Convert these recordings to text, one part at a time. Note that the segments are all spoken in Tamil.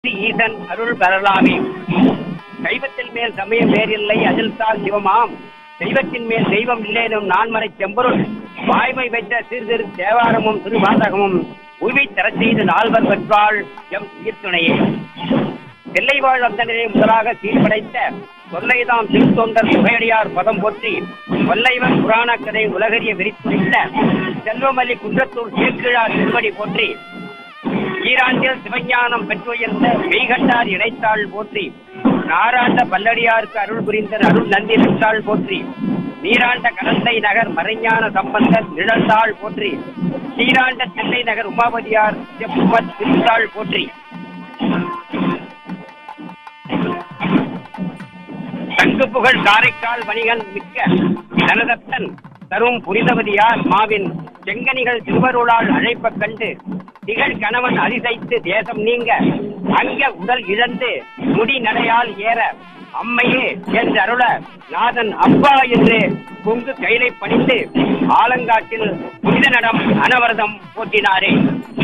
ஈசன் அருள் பெறலாமே தெய்வத்தின் மேல் சமயம் வேறில்லை அதில் தான் சிவமாம் தெய்வத்தின் மேல் தெய்வம் இல்லேனும் நான்மறை செம்பொருள் வாய்மை வைத்த சிறு தேவாரமும் திருவாசகமும் உய்வை தரச் செய்து நால்வர் பெற்றாள் எம் சீர்த்துணையே தில்லைவாழ் அந்தனரை முதலாக சீர்படைத்த தொல்லைதாம் திருத்தொண்டர் புகையடியார் பதம் போற்றி கொல்லைவன் புராண கதை உலகறிய விரித்துரைத்த செல்வமல்லி குன்றத்தூர் சீர்கிழார் திருவடி போற்றி ஈராண்டில் சிவஞானம் பெற்றுயர்ந்த மெய்கண்டார் இடைத்தாள் போற்றி நாராண்ட பல்லடியாருக்கு அருள் புரிந்த அருள் நந்தி நின்றாள் போற்றி நீராண்ட கடந்தை நகர் மறைஞான சம்பந்தர் நிழந்தாள் போற்றி சீராண்ட சென்னை நகர் உமாபதியார் செப்புமத் திருத்தாள் போற்றி தங்கு புகழ் காரைக்கால் வணிகன் மிக்க தனதத்தன் தரும் புரிதவதியார் மாவின் செங்கனிகள் திருவருளால் அழைப்பக் கண்டு திகழ் கணவன் அதிசைத்து தேசம் நீங்க அங்க உடல் இழந்து முடி நடையால் ஏற அம்மையே என்று அருள நாதன் அப்பா என்று பொங்கு கைலை பணிந்து ஆலங்காட்டில் புனித நடம் அனவரதம் போற்றினாரே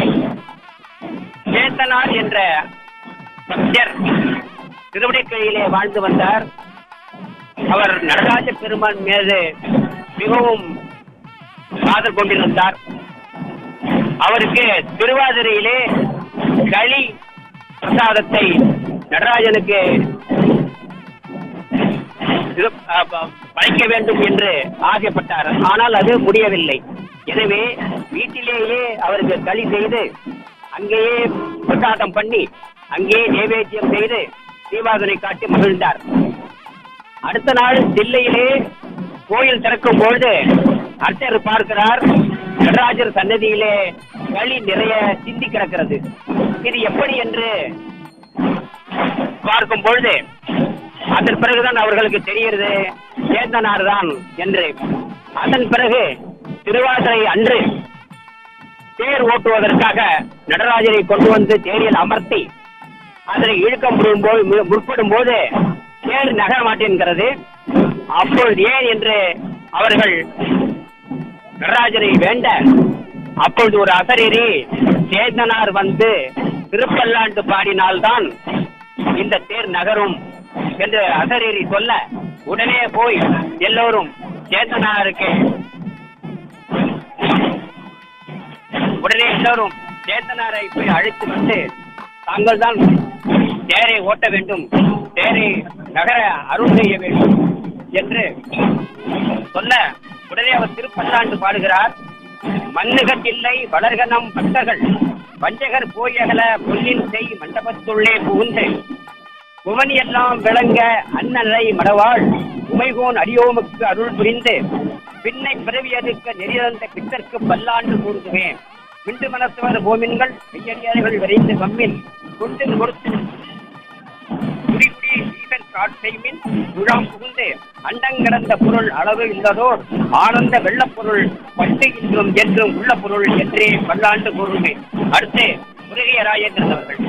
சேத்தனார் என்ற பக்தர் திருவடிக்கையிலே வாழ்ந்து வந்தார் அவர் நடராஜ பெருமான் மீது மிகவும் காதல் கொண்டிருந்தார் அவருக்கு திருவாதிரையிலே களி பிரசாதத்தை நடராஜனுக்கு இது, அ, ப- படைக்க வேண்டும் என்று ஆசைப்பட்டார் ஆனால் அது முடியவில்லை எனவே வீட்டிலேயே அவருக்கு களி செய்து அங்கேயே பிரசாதம் பண்ணி அங்கேயே நைவேத்தியம் செய்து தீபாவளி காட்டி மகிழ்ந்தார் அடுத்த நாள் தில்லையிலே கோயில் திறக்கும் பொழுது அர்ச்சர் பார்க்கிறார் நடராஜர் சன்னதியிலே களி நிறைய சிந்தி கிடக்கிறது இது எப்படி என்று பார்க்கும் பொழுது அதன் பிறகுதான் அவர்களுக்கு தெரிகிறது சேத்தனார் தான் என்று அதன் பிறகு திருவாதிரை அன்று தேர் ஓட்டுவதற்காக நடராஜரை கொண்டு வந்து தேரில் அமர்த்தி அதனை இழுக்க முடியும் போது மு- முற்படும் போது தேர் நகர மாட்டேன்கிறது அப்பொழுது ஏன் என்று அவர்கள் நடராஜரை வேண்ட அப்பொழுது ஒரு அசரீரி சேந்தனார் வந்து திருப்பல்லாண்டு பாடினால்தான் இந்த தேர் நகரும் என்று அசரீரி சொல்ல உடனே போய் எல்லோரும் சேந்தனாருக்கு உடனே எல்லோரும் சேத்தனாரை போய் அழைத்து வந்து தாங்கள் தான் தேரை ஓட்ட வேண்டும் தேரை நகர அருள் செய்ய வேண்டும் என்று சொல்ல உடனே அவர் திருப்பல்லாண்டு பாடுகிறார் மண்ணுகத்தில்லை வளர்கனம் பக்தர்கள் வஞ்சகர் போயகல பொன்னின் செய் மண்டபத்துள்ளே புகுந்து புவனி எல்லாம் விளங்க அண்ணலை மடவாள் உமைகோன் அடியோமுக்கு அருள் புரிந்து பின்னை பிறவியதுக்க நெறியந்த பித்தர்க்கு பல்லாண்டு கூறுதுவேன் விண்டு மனசுவர் பூமின்கள் கையடியார்கள் விரைந்து வம்மின் கொண்டு கொடுத்து குடிகுடி ஈவன் காட் செய்மின் குழாம் புகுந்து அண்டங்கிடந்த பொருள் அளவு இல்லதோர் ஆனந்த வெள்ளப்பொருள் பட்டு இன்றும் என்றும் உள்ள பொருள் என்றே பல்லாண்டு கூறுவேன் அடுத்து முருகைய ராஜேந்திரன் அவர்கள்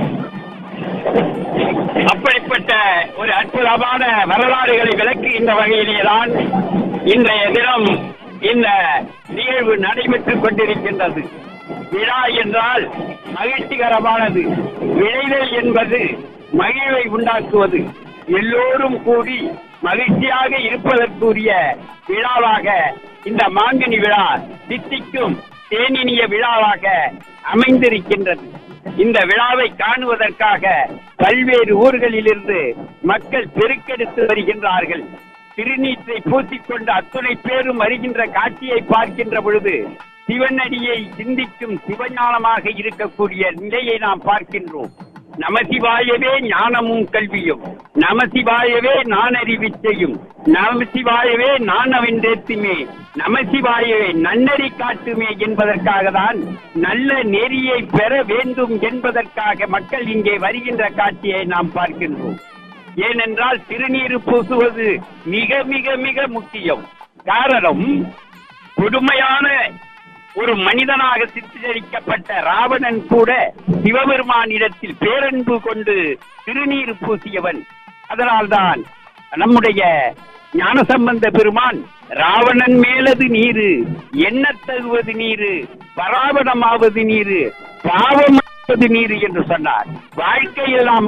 அப்படிப்பட்ட ஒரு அற்புதமான வரலாறுகளை விளக்குகின்ற வகையிலேதான் இன்றைய தினம் இந்த நிகழ்வு நடைபெற்றுக் கொண்டிருக்கின்றது விழா என்றால் மகிழ்ச்சிகரமானது விளைதல் என்பது மகிழ்வை உண்டாக்குவது எல்லோரும் கூடி மகிழ்ச்சியாக இருப்பதற்குரிய விழாவாக இந்த மாங்கனி விழா தித்திக்கும் தேனினிய விழாவாக அமைந்திருக்கின்றது இந்த விழாவை காணுவதற்காக பல்வேறு ஊர்களிலிருந்து மக்கள் பெருக்கெடுத்து வருகின்றார்கள் திருநீற்றை பூசிக்கொண்டு அத்துணை பேரும் வருகின்ற காட்சியை பார்க்கின்ற பொழுது சிவனடியை சிந்திக்கும் சிவஞானமாக இருக்கக்கூடிய நிலையை நாம் பார்க்கின்றோம் நமசிவாயவே ஞானமும் கல்வியும் நமசிவாயவே நானறிவிச்சையும் நமசிவாயவே நான் அவன்றேத்துமே நமசிவாயவே நன்னறி காட்டுமே என்பதற்காக தான் நல்ல நெறியை பெற வேண்டும் என்பதற்காக மக்கள் இங்கே வருகின்ற காட்சியை நாம் பார்க்கின்றோம் ஏனென்றால் திருநீர் பூசுவது மிக மிக மிக முக்கியம் காரணம் கொடுமையான ஒரு மனிதனாக சித்தரிக்கப்பட்ட ராவணன் கூட சிவபெருமானிடத்தில் பேரன்பு கொண்டு திருநீர் பூசியவன் அதனால்தான் நம்முடைய ஞானசம்பந்த பெருமான் ராவணன் மேலது நீரு எண்ணத் தகுவது நீரு பராவணமாவது நீரு பாவம் நீர் என்று சொன்னார் வாழ்க்கையில் நாம்